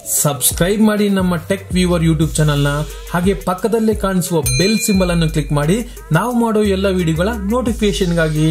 subscribe ಮಾಡಿ ನಮ್ಮ tech viewer YouTube ಚಾನಲ್ನ ಹಾಗೆ ಪಕ್ಕದಲ್ಲೇ ಕಾಣಿಸುವ ಬೆಲ್ ಸಿಂಬಲ್ ಅನ್ನು ಕ್ಲಿಕ್ ಮಾಡಿ ನಾವು ಮಾಡೋ ಎಲ್ಲ ವಿಡಿಯೋಗಳ ನೋಟಿಫಿಕೇಶನ್ಗಾಗಿ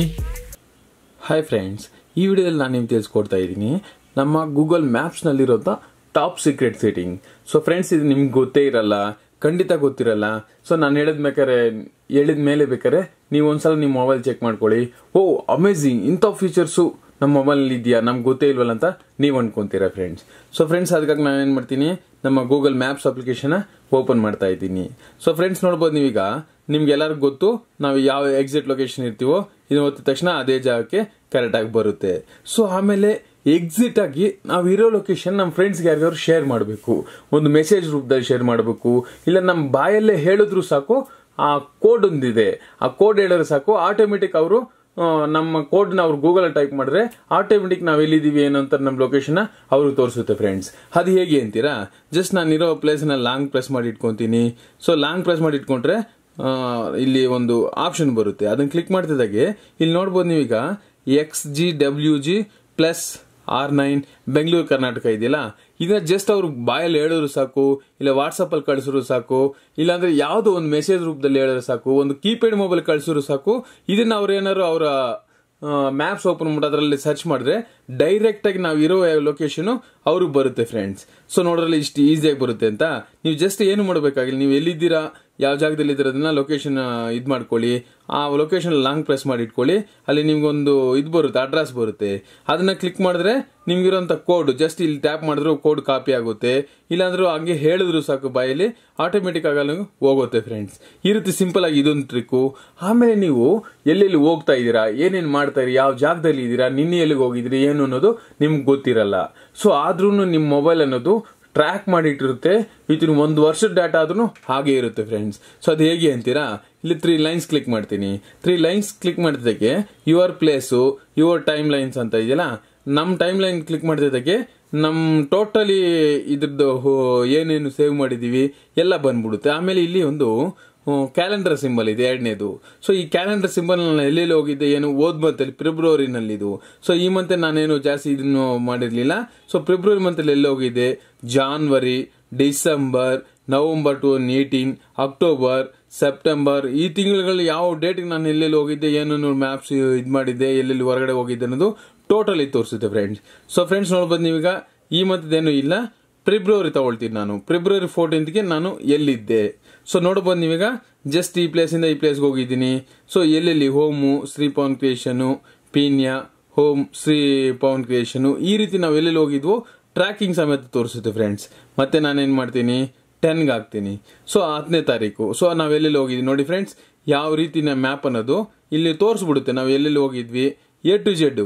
ಹಾಯ್ ಫ್ರೆಂಡ್ಸ್ ಈ ವಿಡಿಯೋದಲ್ಲಿ ನಾನು ನಿಮ್ಗೆ ತಿಳಿಸ್ಕೊಡ್ತಾ ಇದ್ದೀನಿ ನಮ್ಮ ಗೂಗಲ್ ಮ್ಯಾಪ್ಸ್ನಲ್ಲಿರೋಂಥ top secret setting so friends ಇದು ನಿಮ್ಗೆ ಗೊತ್ತೇ ಇರಲ್ಲ ಖಂಡಿತ ಗೊತ್ತಿರಲ್ಲ ಸೊ ನಾನು ಹೇಳಿದ ಬೇಕಾರೆ ಹೇಳಿದ ಮೇಲೆ ಬೇಕಾರೆ ನೀವು ಒಂದ್ಸಲ ನಿಮ್ಮ ಮೊಬೈಲ್ ಚೆಕ್ ಮಾಡ್ಕೊಳ್ಳಿ ಓ ಅಮೇಝಿಂಗ್ ಇಂಥ ಫೀಚರ್ಸು ನಮ್ಮ ಮೊಬೈಲ್ನಲ್ಲಿ ಇದೆಯಾ ನಮ್ಗೆ ಗೊತ್ತೇ ಇಲ್ವಲ್ಲ ಅಂತ ನೀವು ಅನ್ಕೊಂತೀರಾ ಫ್ರೆಂಡ್ಸ್ ಸೊ ಫ್ರೆಂಡ್ಸ್ ಅದಕ್ಕಾಗಿ ನಾನು ಏನು ಮಾಡ್ತೀನಿ ನಮ್ಮ ಗೂಗಲ್ ಮ್ಯಾಪ್ಸ್ ಅಪ್ಲಿಕೇಶನ್ ಓಪನ್ ಮಾಡ್ತಾ ಇದ್ದೀನಿ ಸೊ ಫ್ರೆಂಡ್ಸ್ ನೋಡ್ಬೋದು ನೀವೀಗ ನಿಮ್ಗೆ ಎಲ್ಲರಿಗೂ ಗೊತ್ತು ನಾವು ಯಾವ ಎಕ್ಸಿಟ್ ಲೊಕೇಶನ್ ಇರ್ತೀವೋ ಇದನ್ನ ಒತ್ತಿದ ತಕ್ಷಣ ಅದೇ ಜಾಗಕ್ಕೆ ಕರೆಕ್ಟ್ ಆಗಿ ಬರುತ್ತೆ ಸೊ ಆಮೇಲೆ ಎಕ್ಸಿಟ್ ಆಗಿ ನಾವು ಇರೋ ಲೊಕೇಶನ್ ನಮ್ಮ ಫ್ರೆಂಡ್ಸ್ಗೆ ಯಾರಿಗಾದ್ರು ಶೇರ್ ಮಾಡಬೇಕು ಒಂದು ಮೆಸೇಜ್ ರೂಪದಲ್ಲಿ ಶೇರ್ ಮಾಡಬೇಕು ಇಲ್ಲ ನಮ್ಮ ಬಾಯಲ್ಲೇ ಹೇಳಿದ್ರು ಸಾಕು ಆ ಕೋಡ್ ಒಂದಿದೆ ಆ ಕೋಡ್ ಹೇಳಿದ್ರೆ ಸಾಕು ಆಟೋಮೆಟಿಕ್ ಅವರು ನಮ್ಮ ಕೋಡ್ನ ಅವ್ರು ಗೂಗಲ್ ಟೈಪ್ ಮಾಡಿದ್ರೆ ಆಟೋಮೆಟಿಕ್ ನಾವು ಎಲ್ಲಿದ್ದೀವಿ ಏನು ಅಂತ ನಮ್ಮ ಲೊಕೇಶನ್ ಅವ್ರಿಗೆ ತೋರಿಸುತ್ತೆ ಫ್ರೆಂಡ್ಸ್ ಅದು ಹೇಗೆ ಅಂತೀರಾ ಜಸ್ಟ್ ನಾನು ಇರೋ ಪ್ಲೇಸ್ನ ಲಾಂಗ್ ಪ್ರೆಸ್ ಮಾಡಿ ಇಟ್ಕೊತೀನಿ ಸೊ ಲಾಂಗ್ ಪ್ರೆಸ್ ಮಾಡಿ ಇಟ್ಕೊಂಡ್ರೆ ಆ, ಇಲ್ಲಿ ಒಂದು ಆಪ್ಷನ್ ಬರುತ್ತೆ ಅದನ್ನ ಕ್ಲಿಕ್ ಮಾಡ್ತಿದ್ದಾಗೆ ಇಲ್ಲಿ ನೋಡ್ಬೋದು ನೀವೀಗ X G W G plus R nine Bengaluru Karnataka ಇದೆಯಲ್ಲ ಇದನ್ನ ಜಸ್ಟ್ ಅವ್ರು ಬಾಯಲ್ಲಿ ಹೇಳಿದ್ರು ಸಾಕು ಇಲ್ಲ ವಾಟ್ಸಪ್ ಅಲ್ಲಿ ಕಳಿಸಿದ್ರು ಸಾಕು ಇಲ್ಲಾಂದ್ರೆ ಯಾವುದೋ ಒಂದು ಮೆಸೇಜ್ ರೂಪದಲ್ಲಿ ಹೇಳಿದ್ರೆ ಸಾಕು ಒಂದು ಕೀಪ್ಯಾಡ್ ಮೊಬೈಲ್ ಕಳಿಸಿದ್ರು ಸಾಕು ಇದನ್ನ ಅವ್ರು ಏನಾದ್ರು ಅವರ ಮ್ಯಾಪ್ಸ್ ಓಪನ್ ಮಾಡಿ ಅದರಲ್ಲಿ ಸರ್ಚ್ ಮಾಡಿದ್ರೆ ಡೈರೆಕ್ಟ್ ಆಗಿ ನಾವು ಇರೋ ಲೊಕೇಶನ್ ಅವ್ರಿಗೆ ಬರುತ್ತೆ ಫ್ರೆಂಡ್ಸ್ ಸೊ ನೋಡ್ರಲ್ಲಿ ಇಷ್ಟು ಈಸಿಯಾಗಿ ಬರುತ್ತೆ ಅಂತ ನೀವು ಜಸ್ಟ್ ಏನು ಮಾಡಬೇಕಾಗಿಲ್ಲ ನೀವು ಎಲ್ಲಿದ್ದೀರಾ ಯಾವ ಜಾಗದಲ್ಲಿ ಇದ್ದೀರಾ ಅದನ್ನ ಲೊಕೇಶನ್ ಇದು ಮಾಡ್ಕೊಳ್ಳಿ ಆ ಲೊಕೇಶನ್ ಲಾಂಗ್ ಪ್ರೆಸ್ ಮಾಡಿ ಇಟ್ಕೊಳ್ಳಿ ಅಲ್ಲಿ ನಿಮ್ಗೊಂದು ಇದು ಬರುತ್ತೆ ಅಡ್ರೆಸ್ ಬರುತ್ತೆ ಅದನ್ನ ಕ್ಲಿಕ್ ಮಾಡಿದ್ರೆ ನಿಮ್ಗಿರೋಂಥ ಕೋಡ್ ಜಸ್ಟ್ ಇಲ್ಲಿ ಟ್ಯಾಪ್ ಮಾಡಿದ್ರು ಕೋಡ್ ಕಾಪಿ ಆಗುತ್ತೆ ಇಲ್ಲಾಂದ್ರೂ ಹಂಗೆ ಹೇಳಿದ್ರು ಸಾಕು ಬಾಯಲ್ಲಿ ಆಟೋಮೆಟಿಕ್ ಆಗಲ್ಲ ಹೋಗುತ್ತೆ ಫ್ರೆಂಡ್ಸ್ ಈ ರೀತಿ ಸಿಂಪಲ್ ಆಗಿ ಇದೊಂದು ಟ್ರಿಕ್ಕು ಆಮೇಲೆ ನೀವು ಎಲ್ಲೆಲ್ಲಿ ಹೋಗ್ತಾ ಇದ್ದೀರಾ ಏನೇನು ಮಾಡ್ತಾ ಇರಿ ಯಾವ ಜಾಗದಲ್ಲಿ ಇದ್ದೀರಾ ನಿನ್ನೆ ಎಲ್ಲಿಗೆ ಹೋಗಿದ್ರಿ ಏನು ಅನ್ನೋದು ನಿಮ್ಗೆ ಗೊತ್ತಿರಲ್ಲ ಸೊ ಆದ್ರೂ ನಿಮ್ಮ ಮೊಬೈಲ್ ಅನ್ನೋದು ಟ್ರ್ಯಾಕ್ ಮಾಡಿಟ್ಟಿರುತ್ತೆ ವಿತಿನ್ ಒಂದು ವರ್ಷದ ಡಾಟಾ ಆದ್ರೂ ಹಾಗೆ ಇರುತ್ತೆ ಫ್ರೆಂಡ್ಸ್ ಸೊ ಅದು ಹೇಗೆ ಅಂತೀರಾ ಇಲ್ಲಿ ತ್ರೀ ಲೈನ್ಸ್ ಕ್ಲಿಕ್ ಮಾಡ್ತೀನಿ ತ್ರೀ ಲೈನ್ಸ್ ಕ್ಲಿಕ್ ಮಾಡಿದ್ದಕ್ಕೆ your place your timelines ಅಂತ ಇದೆಯಲ್ಲ ನಮ್ಮ ಟೈಮ್ ಲೈನ್ ಕ್ಲಿಕ್ ಮಾಡಿದ್ದಕ್ಕೆ ನಮ್ಮ ಟೋಟಲಿ ಇದ್ರದ್ದು ಹೋ- ಏನೇನು ಸೇವ್ ಮಾಡಿದೀವಿ ಎಲ್ಲ ಬಂದ್ಬಿಡುತ್ತೆ ಆಮೇಲೆ ಇಲ್ಲಿ ಒಂದು ಕ್ಯಾಲೆಂಡರ್ ಸಿಂಬಲ್ ಇದೆ ಎರಡನೇದು ಸೊ ಈ ಕ್ಯಾಲೆಂಡರ್ ಸಿಂಬಲ್ ನಾನು ಎಲ್ಲೆಲ್ಲಿ ಹೋಗಿದ್ದೆ ಏನು ಓದ್ ಮಂತಲ್ಲಿ ಫೆಬ್ರವರಿನಲ್ಲಿ ಇದು ಸೊ ಈ ಮಂತ್ ನಾನೇನು ಜಾಸ್ತಿ ಇದನ್ನು ಮಾಡಿರ್ಲಿಲ್ಲ ಸೊ ಫೆಬ್ರವರಿ ಮಂತಲ್ಲಿ ಎಲ್ಲಿ ಹೋಗಿದ್ದೆ January December November two eighteen October September ಈ ತಿಂಗಳುಗಳು ಯಾವ ಡೇಟ್ಗೆ ನಾನು ಎಲ್ಲೆಲ್ಲಿ ಹೋಗಿದ್ದೆ ಏನು ಮ್ಯಾಪ್ಸ್ ಇದು ಮಾಡಿದ್ದೆ ಎಲ್ಲೆಲ್ಲಿ ಹೊರಗಡೆ ಹೋಗಿದ್ದೆ ಅನ್ನೋದು ಟೋಟಲಿ ತೋರಿಸುತ್ತೆ ಫ್ರೆಂಡ್ಸ್ ಸೊ ಫ್ರೆಂಡ್ಸ್ ನೋಡ್ಬೋದು ನೀವೀಗ ಈ ಮಂತದೇನು ಇಲ್ಲ ಫೆಬ್ರವರಿ ತಗೊಳ್ತೀನಿ ನಾನು ಫೆಬ್ರವರಿ ಫೋರ್ಟೀನ್ತ್ಗೆ ನಾನು ಎಲ್ಲಿದ್ದೆ ಸೊ ನೋಡ್ಬೋದು ನೀವೀಗ ಜಸ್ಟ್ ಈ ಪ್ಲೇಸಿಂದ ಈ ಪ್ಲೇಸ್ಗೆ ಹೋಗಿದ್ದೀನಿ ಸೊ ಎಲ್ಲೆಲ್ಲಿ home Shri Pavan creation Peenya home Shri Pavan creation ಈ ರೀತಿ ನಾವು ಎಲ್ಲೆಲ್ಲಿ ಹೋಗಿದ್ವೋ ಟ್ರ್ಯಾಕಿಂಗ್ ಸಮೇತ ತೋರಿಸುತ್ತೆ ಫ್ರೆಂಡ್ಸ್ ಮತ್ತೆ ನಾನೇನು ಮಾಡ್ತೀನಿ ಟೆನ್ಗೆ ಹಾಕ್ತೀನಿ ಸೊ ಹತ್ತನೇ ತಾರೀಕು ಸೊ ನಾವು ಎಲ್ಲೆಲ್ಲಿ ಹೋಗಿದ್ವಿ ನೋಡಿ ಫ್ರೆಂಡ್ಸ್ ಯಾವ ರೀತಿನ ಮ್ಯಾಪ್ ಅನ್ನೋದು ಇಲ್ಲಿ ತೋರಿಸ್ಬಿಡುತ್ತೆ ನಾವು ಎಲ್ಲೆಲ್ಲಿ ಹೋಗಿದ್ವಿ ಎ ಟು ಜೆಡ್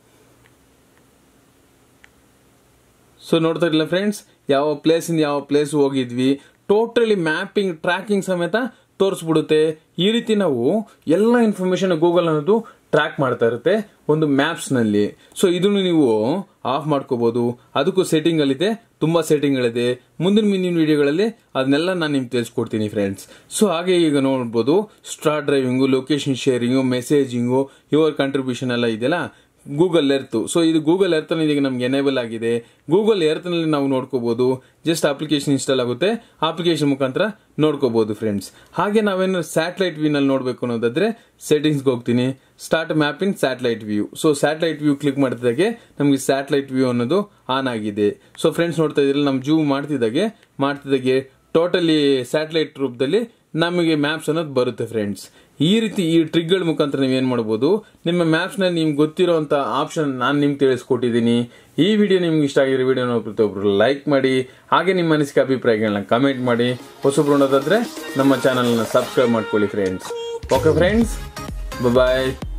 ಸೊ ನೋಡ್ತಾ ಇರಲಿಲ್ಲ ಫ್ರೆಂಡ್ಸ್ ಯಾವ ಪ್ಲೇಸಿಂದ ಯಾವ ಪ್ಲೇಸ್ ಹೋಗಿದ್ವಿ ಟೋಟಲಿ ಮ್ಯಾಪಿಂಗ್ ಟ್ರ್ಯಾಕಿಂಗ್ ಸಮೇತ ತೋರಿಸ್ಬಿಡುತ್ತೆ ಈ ರೀತಿ ನಾವು ಎಲ್ಲ ಇನ್ಫಾರ್ಮೇಶನ್ ಗೂಗಲ್ ಅನ್ನೋದು ಟ್ರ್ಯಾಕ್ ಮಾಡ್ತಾ ಇರುತ್ತೆ ಒಂದು ಮ್ಯಾಪ್ಸ್ನಲ್ಲಿ ಸೊ ಇದನ್ನು ನೀವು ಆಫ್ ಮಾಡ್ಕೋಬಹುದು ಅದಕ್ಕೂ ಸೆಟ್ಟಿಂಗ್ ಅಲ್ಲಿದೆ ತುಂಬಾ ಸೆಟ್ಟಿಂಗ್ಗಳಿದೆ ಮುಂದಿನ ಮುಂದಿನ ವಿಡಿಯೋಗಳಲ್ಲಿ ಅದನ್ನೆಲ್ಲ ನಾನು ನಿಮ್ಗೆ ತಿಳಿಸ್ಕೊಡ್ತೀನಿ ಫ್ರೆಂಡ್ಸ್ ಸೊ ಹಾಗೆ ಈಗ ನೋಡ್ಬೋದು star driving location sharing messaging your contribution ಎಲ್ಲ ಇದೆಯಲ್ಲ ಗೂಗಲ್ ಎರ್ತ್ ಸೊ ಇದು ಗೂಗಲ್ ಎರ್ತ್ ಈಗ ನಮ್ಗೆ ಎನೇಬಲ್ ಆಗಿದೆ ಗೂಗಲ್ ಎರ್ತ್ ನಲ್ಲಿ ನಾವು ನೋಡ್ಕೋಬಹುದು ಜಸ್ಟ್ ಅಪ್ಲಿಕೇಶನ್ ಇನ್ಸ್ಟಾಲ್ ಆಗುತ್ತೆ ಅಪ್ಲಿಕೇಶನ್ ಮುಖಾಂತರ ನೋಡ್ಕೋಬಹುದು ಫ್ರೆಂಡ್ಸ್ ಹಾಗೆ ನಾವೇನಾದ್ರು ಸ್ಯಾಟಲೈಟ್ ವ್ಯೂ ನಲ್ಲಿ ನೋಡ್ಬೇಕು ಅನ್ನೋದಾದ್ರೆ ಸೆಟ್ಟಿಂಗ್ಸ್ ಹೋಗ್ತೀನಿ start map in satellite view so satellite view click ಮಾಡಿದಾಗೆ ನಮಗೆ ಸ್ಯಾಟಲೈಟ್ ವ್ಯೂ ಅನ್ನೋದು ಆನ್ ಆಗಿದೆ ಸೊ ಫ್ರೆಂಡ್ಸ್ ನೋಡ್ತಾ ಇದ್ರಲ್ಲ ನಮ್ ಜೂಮ್ ಮಾಡ್ತಿದ್ದಾಗೆ ಮಾಡ್ತಿದ್ದಾಗೆ ಟೋಟಲಿ ಸ್ಯಾಟಲೈಟ್ ರೂಪದಲ್ಲಿ ನಮಗೆ ಮ್ಯಾಪ್ಸ್ ಅನ್ನೋದು ಬರುತ್ತೆ ಫ್ರೆಂಡ್ಸ್ ಈ ರೀತಿ ಈ ಟ್ರಿಕ್ಗಳ ಮುಖಾಂತರ ನೀವು ಏನ್ ಮಾಡಬಹುದು ನಿಮ್ಮ ಮ್ಯಾಪ್ಸ್ ನಲ್ಲಿ ನಿಮ್ಗೆ ಗೊತ್ತಿರುವಂತ ಆಪ್ಷನ್ ನಾನು ನಿಮ್ಗೆ ತಿಳಿಸ್ಕೊಟ್ಟಿದ್ದೀನಿ ಈ ವಿಡಿಯೋ ನಿಮ್ಗೆ ಇಷ್ಟ ಆಗಿರೋ ವಿಡಿಯೋನ ಪ್ರತಿಯೊಬ್ಬರು ಲೈಕ್ ಮಾಡಿ ಹಾಗೆ ನಿಮ್ಮ ಅನಿಸಿಕೆ ಅಭಿಪ್ರಾಯಗಳನ್ನ ಕಮೆಂಟ್ ಮಾಡಿ ಹೊಸಬ್ರು ನೋಡೋದಾದ್ರೆ ನಮ್ಮ ಚಾನಲ್ನ ಸಬ್ಸ್ಕ್ರೈಬ್ ಮಾಡ್ಕೊಳ್ಳಿ ಫ್ರೆಂಡ್ಸ್ ಓಕೆ ಫ್ರೆಂಡ್ಸ್ ಬಾಯ್